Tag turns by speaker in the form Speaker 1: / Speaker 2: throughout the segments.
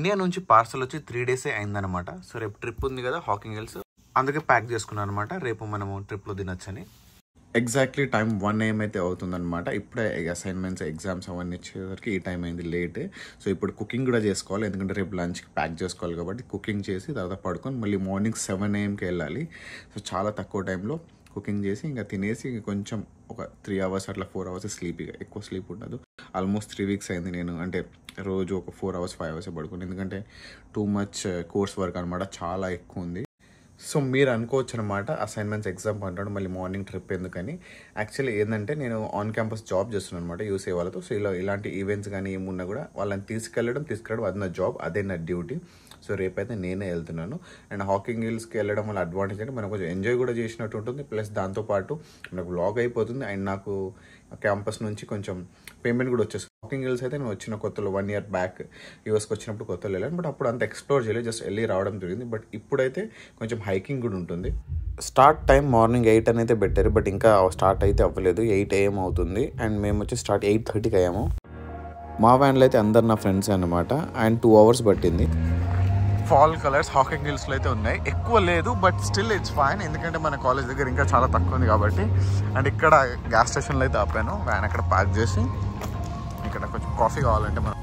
Speaker 1: India నుంచి parcel వచ్చి three డేసే అయిందనమాట సో రేపు ట్రిప్ ఉంది కదా హాకింగ్ హిల్స్ అందుకే ప్యాక్ చేసుకున్నాను అనమాట రేపు మనము ట్రిప్లో తినొచ్చని ఎగ్జాక్ట్లీ టైం వన్ ఏం అయితే అవుతుందన్నమాట ఇప్పుడే అసైన్మెంట్స్ ఎగ్జామ్స్ అవన్నీ ఇచ్చేసరికి ఈ టైం అయింది లేట్ సో ఇప్పుడు కుకింగ్ కూడా చేసుకోవాలి ఎందుకంటే రేపు లంచ్కి ప్యాక్ చేసుకోవాలి కాబట్టి కుకింగ్ చేసి తర్వాత పడుకొని మళ్ళీ మార్నింగ్ సెవెన్ ఏఎంకి వెళ్ళాలి సో చాలా తక్కువ టైంలో కుకింగ్ చేసి ఇంకా తినేసి ఇంక కొంచెం ఒక త్రీ అవర్స్ అట్లా ఫోర్ అవర్స్ స్లీపీగా ఎక్కువ స్లీప్ ఉండదు ఆల్మోస్ట్ త్రీ వీక్స్ అయింది నేను అంటే రోజు ఒక ఫోర్ అవర్స్ ఫైవ్ అవర్స్ పడుకుని ఎందుకంటే టూ మచ్ కోర్స్ వర్క్ అనమాట చాలా ఎక్కువ ఉంది సో మీరు అనుకోవచ్చు అనమాట అసైన్మెంట్స్ ఎగ్జామ్ అంటాడు మళ్ళీ మార్నింగ్ ట్రిప్ ఎందుకని యాక్చువల్లీ ఏంటంటే నేను ఆన్ క్యాంపస్ జాబ్ చేస్తున్నాను అనమాట యూసే వాళ్ళతో సో ఇలా ఇలాంటి ఈవెంట్స్ కానీ ఏమున్నా కూడా వాళ్ళని తీసుకెళ్ళడం తీసుకెళ్ళడం అది నా జాబ్ అదే నా డ్యూటీ సో రేపైతే నేనే వెళ్తున్నాను అండ్ హాకింగ్ హిల్స్కి వెళ్ళడం వల్ల అడ్వాంటేజ్ అంటే మనం కొంచెం ఎంజాయ్ కూడా చేసినట్టు ఉంటుంది ప్లస్ దాంతోపాటు మనకు లాగ్ అయిపోతుంది అండ్ నాకు క్యాంపస్ నుంచి కొంచెం పేమెంట్ కూడా వచ్చేస్తుంది హాకింగ్ హిల్స్ అయితే నేను వచ్చిన కొత్తలో వన్ ఇయర్ బ్యాక్ యూఎస్కి వచ్చినప్పుడు కొత్తలో వెళ్ళాను బట్ అప్పుడు అంత ఎక్స్ప్లోర్ చేయలేదు జస్ట్ వెళ్ళి రావడం జరిగింది బట్ ఇప్పుడైతే కొంచెం హైకింగ్ కూడా ఉంటుంది స్టార్ట్ టైం మార్నింగ్ ఎయిట్ అని అయితే పెట్టారు బట్ ఇంకా స్టార్ట్ అయితే అవ్వలేదు ఎయిట్ ఏఎం అవుతుంది అండ్ మేము వచ్చి స్టార్ట్ ఎయిట్ థర్టీకి అయ్యాము మా వ్యాన్లో అయితే అందరు నా ఫ్రెండ్స్ అనమాట అండ్ టూ అవర్స్ పట్టింది ఫాల్ కలర్స్ హాకింగ్ హిల్స్లో అయితే ఉన్నాయి ఎక్కువ లేదు బట్ స్టిల్ ఇట్స్ ఫైన్ ఎందుకంటే మన కాలేజ్ దగ్గర ఇంకా చాలా తక్కువ ఉంది కాబట్టి అండ్ ఇక్కడ గ్యాస్ స్టేషన్లో అయితే ఆపాను వ్యాన్ అక్కడ పార్క్ చేసి ఇక్కడ కొంచెం కాఫీ కావాలంటే మనం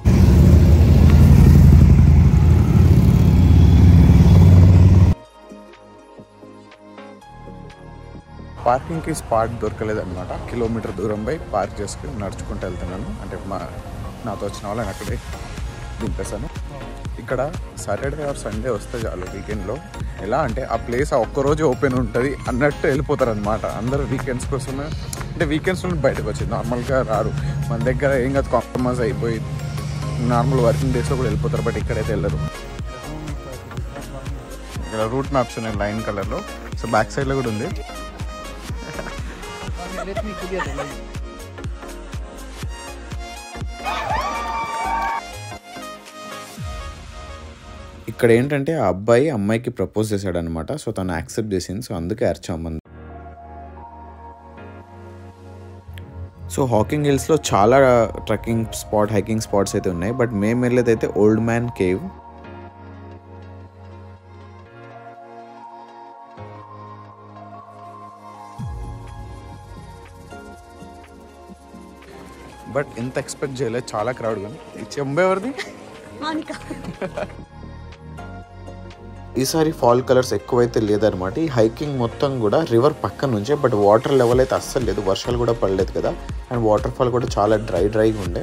Speaker 1: పార్కింగ్కి స్పాట్ దొరకలేదు అనమాట కిలోమీటర్ దూరం పోయి పార్క్ చేసుకుని నడుచుకుంటూ వెళ్తున్నాను అంటే మా నాతో వచ్చిన వాళ్ళని అక్కడే దింపేశాను ఇక్కడ సాటర్డే ఆర్ సండే వస్తే చాలు వీకెండ్లో ఎలా అంటే ఆ ప్లేస్ ఆ ఒక్కరోజు ఓపెన్ ఉంటుంది అన్నట్టు వెళ్ళిపోతారు అనమాట అందరూ వీకెండ్స్ కోసమే అంటే వీకెండ్స్ నుండి బయటకు వచ్చింది నార్మల్గా రారు మన దగ్గర ఏం కాదు కాంప్రమైజ్ అయిపోయి నార్మల్ వర్కింగ్ డేస్లో కూడా వెళ్ళిపోతారు బట్ ఇక్కడైతే వెళ్ళరు ఇక్కడ రూట్ మ్యాప్స్ ఉన్నాయి లైన్ కలర్లో సో బ్యాక్ సైడ్లో కూడా ఉంది
Speaker 2: Let me clear the line.
Speaker 1: ఇక్కడ ఏంటంటే ఆ అబ్బాయి అమ్మాయికి ప్రపోజ్ చేశాడు అనమాట సో తను యాక్సెప్ట్ చేసింది సో అందుకే అర్చామంది సో హాకింగ్ హిల్స్లో చాలా ట్రెక్కింగ్ స్పాట్ హైకింగ్ స్పాట్స్ అయితే ఉన్నాయి బట్ మేము వెళ్ళేది అయితే ఓల్డ్ మ్యాన్ కేవ్ బట్ ఎంత ఎక్స్పెక్ట్ చేయలేదు చాలా క్రౌడ్ కానీ చెంబు ఎవరిది
Speaker 3: మౌనిక
Speaker 1: ఈసారి ఫాల్ కలర్స్ ఎక్కువైతే లేదనమాట ఈ హైకింగ్ మొత్తం కూడా రివర్ పక్క నుంచే బట్ వాటర్ లెవెల్ అయితే అస్సలు లేదు వర్షాలు కూడా పడలేదు కదా అండ్ వాటర్ ఫాల్ కూడా చాలా డ్రై డ్రైగా ఉండే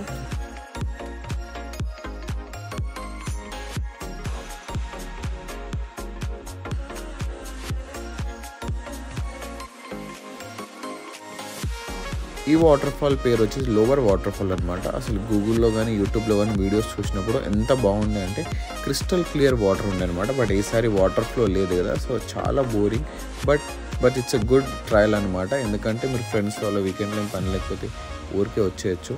Speaker 1: ఈ వాటర్ ఫాల్ పేరు వచ్చేసి లోవర్ వాటర్ ఫాల్ అనమాట అసలు గూగుల్లో కానీ యూట్యూబ్లో కానీ వీడియోస్ చూసినప్పుడు ఎంత బాగుంది అంటే క్రిస్టల్ క్లియర్ వాటర్ ఉండే అనమాట బట్ ఈసారి వాటర్ ఫ్లో లేదు కదా సో చాలా boring but but it's a good trail అనమాట ఎందుకంటే మీరు ఫ్రెండ్స్ వాళ్ళ వీకెండ్లో ఏం పని లేకపోతే ఊరికే వచ్చేయచ్చు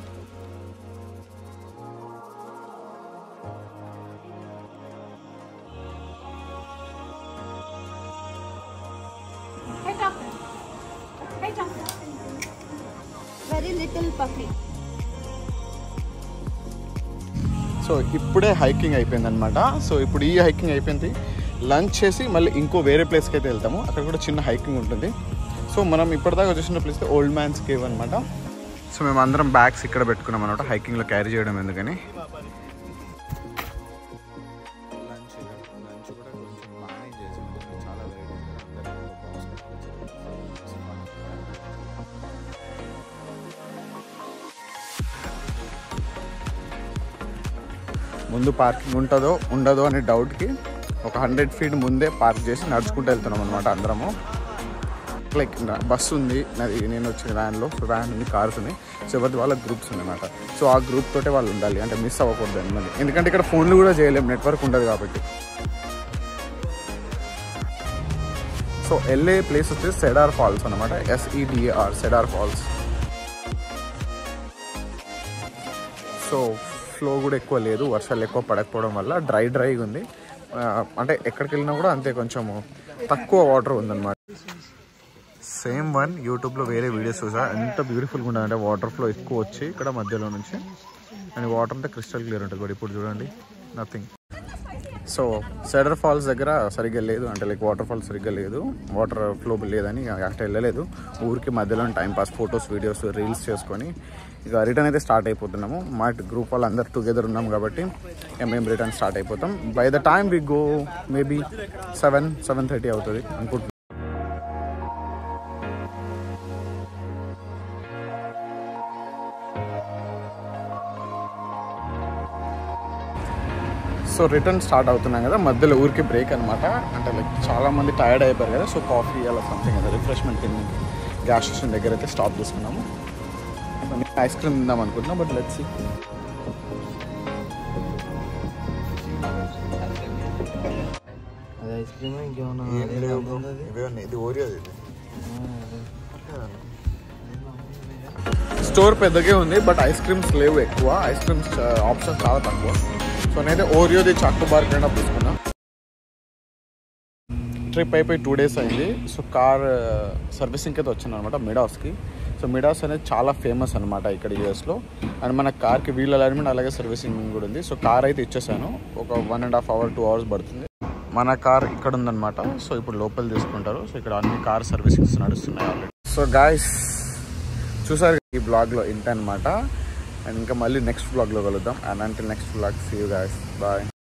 Speaker 3: Hey doctor. Hey doctor. Very little puffy.
Speaker 1: So ఇప్పుడే హైకింగ్ అయిపోయింది అనమాట సో ఇప్పుడు ఈ హైకింగ్ అయిపోయింది లంచ్ చేసి మళ్ళీ ఇంకో వేరే ప్లేస్కి అయితే వెళ్తాము అక్కడ కూడా చిన్న హైకింగ్ ఉంటుంది సో మనం ఇప్పటిదాకా చూసిన ప్లేస్ ఓల్డ్ మ్యాన్స్ కేవ్ అనమాట సో మేము అందరం బ్యాగ్స్ ఇక్కడ పెట్టుకున్నాం అనమాట హైకింగ్లో క్యారీ చేయడం ఎందుకని ముందు పార్కింగ్ ఉంటుందో ఉండదో అనే డౌట్కి ఒక హండ్రెడ్ ఫీట్ ముందే పార్క్ చేసి నడుచుకుంటూ వెళ్తున్నాం అనమాట అందరము లైక్ బస్సు ఉంది నాది నేను వచ్చిన వ్యాన్లో సో వ్యాన్ ఉంది కార్స్ ఉన్నాయి సో ఎవరి వాళ్ళ గ్రూప్స్ ఉన్నాయన్నమాట సో ఆ గ్రూప్ తోటే వాళ్ళు ఉండాలి అంటే మిస్ అవ్వకూడదు అనమాట ఎందుకంటే ఇక్కడ ఫోన్లు కూడా చేయలేము నెట్వర్క్ ఉండదు కాబట్టి సో వెళ్ళే ప్లేస్ వచ్చేసి సెడార్ ఫాల్స్ అనమాట S E D R Cedar Falls so flow కూడా ఎక్కువ లేదు వర్షాలు ఎక్కువ పడకపోవడం వల్ల డ్రై డ్రైగా ఉంది ఆ, అంటే ఎక్కడికి వెళ్ళినా కూడా అంతే కొంచెము తక్కువ వాటర్ ఉందన్నమాట సేమ్ వన్ యూట్యూబ్లో వేరే వీడియోస్ చూసా ఎంత బ్యూటిఫుల్గా ఉండదంటే వాటర్ ఫ్లో ఎక్కువ వచ్చి ఇక్కడ మధ్యలో నుంచి అండ్ వాటర్ అంతా క్రిస్టల్ క్లియర్ ఉంటుంది కూడా ఇప్పుడు చూడండి నథింగ్ సో సెడర్ ఫాల్స్ దగ్గర సరిగ్గా లేదు అంటే లైక్ వాటర్ ఫాల్స్ సరిగ్గా లేదు వాటర్ ఫ్లో లేదని అక్కడ వెళ్ళలేదు ఊరికి మధ్యలో time pass photos videos reels చేసుకొని ఇక రిటర్న్ అయితే స్టార్ట్ అయిపోతున్నాము మా గ్రూప్ వాళ్ళు అందరు టుగెదర్ ఉన్నాం కాబట్టి ఇక మేము రిటర్న్ స్టార్ట్ అయిపోతాం by the time we go maybe seven seven thirty అవుతుంది అనుకుంటున్నాం సో రిటర్న్ స్టార్ట్ అవుతున్నాం కదా మధ్యలో ఊరికి బ్రేక్ అనమాట అంటే లైక్ చాలా మంది టైర్డ్ అయిపోయారు కదా సో కాఫీ అలా సంథింగ్ కదా రిఫ్రెష్మెంట్ తినడానికి గ్యాస్ స్టేషన్ దగ్గర అయితే స్టాప్ చేసుకున్నాము ఐస్ క్రీమ్ తిందాం అనుకుంటున్నాం బట్ లెట్స్
Speaker 2: అది ఐస్ క్రీమ్ ఇంకేమన్నా అదే ఉంటుంది అది?
Speaker 1: ఇది ఓరియో స్టోర్ పెద్దగే ఉంది బట్ ఐస్ క్రీమ్స్ లేవు ఎక్కువ ఐస్ క్రీమ్స్ ఆప్షన్స్ చాలా తక్కువ సో నేనైతే ఓరియోది చాకు బార్ కైనా తీసుకున్నా ట్రిప్ అయిపోయి టూ డేస్ అయింది సో కార్ సర్వీసింగ్కి అయితే వచ్చాను అనమాట మిడాస్కి సో మిడాస్ అనేది చాలా ఫేమస్ అనమాట ఇక్కడ యూఎస్లో అండ్ మన కార్కి వీల్ అలైన్మెంట్ అలాగే సర్వీసింగ్ కూడా ఉంది సో కార్ అయితే ఇచ్చేసాను ఒక one and half hour two hours పడుతుంది మన కార్ ఇక్కడ ఉందన్నమాట సో ఇప్పుడు లోపల తీసుకుంటారు సో ఇక్కడ అన్ని కార్ సర్వీసింగ్స్ నడుస్తున్నాయి ఆల్రెడీ సో గాయస్ చూసారు ఈ బ్లాగ్లో ఇంత అనమాట అండ్ ఇంకా మళ్ళీ నెక్స్ట్ బ్లాగ్లో కలుద్దాం అండ్ అంటే next blog see you guys bye